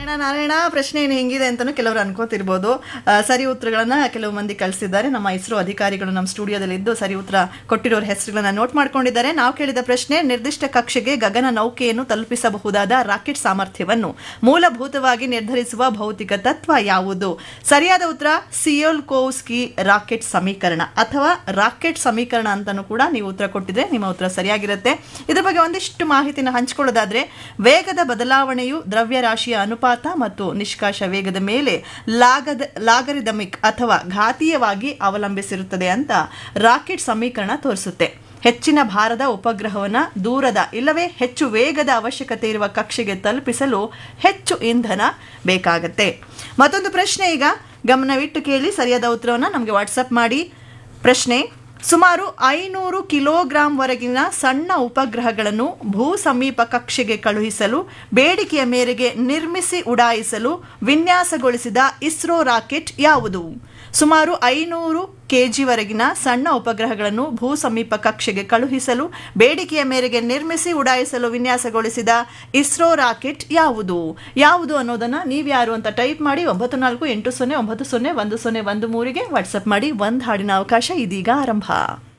ನಾರಾಯಣ ನಾರಾಯಣ ಪ್ರಶ್ನೆ ಏನು ಹೆಂಗಿದೆ ಅಂತಾನು ಕೆಲವರು ಅನ್ಕೋತಿರ್ಬೋದು ಆ, ಸರಿ ಉತ್ತರಗಳನ್ನ ಕೆಲವು ಮಂದಿ ಕಳಿಸಿದ್ದಾರೆ ನಮ್ಮ ಇಸ್ರೋ ಅಧಿಕಾರಿಗಳು ನಮ್ಮ ಸ್ಟುಡಿಯೋದಲ್ಲಿ ಇದ್ದು ಸರಿ ಉತ್ತರ ಕೊಟ್ಟಿರೋರ ಹೆಸರುಗಳನ್ನ ನೋಟ್ ಮಾಡ್ಕೊಂಡಿದ್ದಾರೆ ನಾವು ಕೇಳಿದ ಪ್ರಶ್ನೆ ನಿರ್ದಿಷ್ಟ ಕಕ್ಷೆಗೆ ಗಗನ ನೌಕೆಯನ್ನು ತಲುಪಿಸಬಹುದಾದ ರಾಕೆಟ್ ಸಾಮರ್ಥ್ಯವನ್ನು ಮೂಲಭೂತವಾಗಿ ನಿರ್ಧರಿಸುವ ಭೌತಿಕ ತತ್ವ ಯಾವುದು ಸರಿಯಾದ ಉತ್ತರ ಸಿಯೋಲ್ಕೋವ್ಸ್ಕಿ ರಾಕೆಟ್ ಸಮೀಕರಣ ಅಥವಾ ರಾಕೆಟ್ ಸಮೀಕರಣ ಅಂತಾನೂ ಕೂಡ ನೀವು ಉತ್ತರ ಕೊಟ್ಟಿದ್ರೆ ನಿಮ್ಮ ಉತ್ತರ ಸರಿಯಾಗಿರುತ್ತೆ ಇದ್ರ ಬಗ್ಗೆ ಒಂದಿಷ್ಟು ಮಾಹಿತಿನ ಹಂಚಿಕೊಳ್ಳೋದಾದ್ರೆ ವೇಗದ ಬದಲಾವಣೆಯು ದ್ರವ್ಯರಾಶಿಯ ಅನುಪಾತ ಮತ್ತು ನಿಷ್ಕಾಶ ವೇಗದ ಮೇಲೆ ಲಾಗದ ಲಾಗರಿದಮಿಕ್ ಅಥವಾ ಘಾತೀಯವಾಗಿ ಅವಲಂಬಿಸಿರುತ್ತದೆ ಅಂತ ರಾಕೆಟ್ ಸಮೀಕರಣ ತೋರಿಸುತ್ತೆ ಹೆಚ್ಚಿನ ಭಾರದ ಉಪಗ್ರಹವನ್ನ ದೂರದ ಇಲ್ಲವೇ ಹೆಚ್ಚು ವೇಗದ ಅವಶ್ಯಕತೆ ಇರುವ ಕಕ್ಷೆಗೆ ತಲುಪಿಸಲು ಹೆಚ್ಚು ಇಂಧನ ಬೇಕಾಗತ್ತೆ ಮತ್ತೊಂದು ಪ್ರಶ್ನೆ ಈಗ ಗಮನವಿಟ್ಟು ಕೇಳಿ ಸರಿಯಾದ ಉತ್ತರವನ್ನು ನಮಗೆ ವಾಟ್ಸಪ್ ಮಾಡಿ ಪ್ರಶ್ನೆ ಸುಮಾರು ಐನೂರು ಕಿಲೋಗ್ರಾಂವರೆಗಿನ ಸಣ್ಣ ಉಪಗ್ರಹಗಳನ್ನು ಭೂ ಸಮೀಪ ಕಕ್ಷೆಗೆ ಕಳುಹಿಸಲು ಬೇಡಿಕೆಯ ಮೇರೆಗೆ ನಿರ್ಮಿಸಿ ಉಡಾಯಿಸಲು ವಿನ್ಯಾಸಗೊಳಿಸಿದ ಇಸ್ರೋ ರಾಕೆಟ್ ಯಾವುದು ಸುಮಾರು ಐನೂರು ಕೆಜಿವರೆಗಿನ ಸಣ್ಣ ಉಪಗ್ರಹಗಳನ್ನು ಭೂ ಸಮೀಪ ಕಕ್ಷೆಗೆ ಕಳುಹಿಸಲು ಬೇಡಿಕೆಯ ಮೇರೆಗೆ ನಿರ್ಮಿಸಿ ಉಡಾಯಿಸಲು ವಿನ್ಯಾಸಗೊಳಿಸಿದ ಇಸ್ರೋ ರಾಕೆಟ್ ಯಾವುದು ಯಾವುದು ಅನ್ನೋದನ್ನ ನೀವ್ಯಾರು ಅಂತ ಟೈಪ್ ಮಾಡಿ ಒಂಬತ್ತು ನಾಲ್ಕು ಎಂಟು ಸೊನ್ನೆ ಒಂಬತ್ತು ಸೊನ್ನೆ ಒಂದು ಸೊನ್ನೆ ಒಂದು ಮೂರಿಗೆ ವಾಟ್ಸಪ್ ಮಾಡಿ ಒಂದು ಹಾಡಿನ ಅವಕಾಶ ಇದೀಗ ಆರಂಭ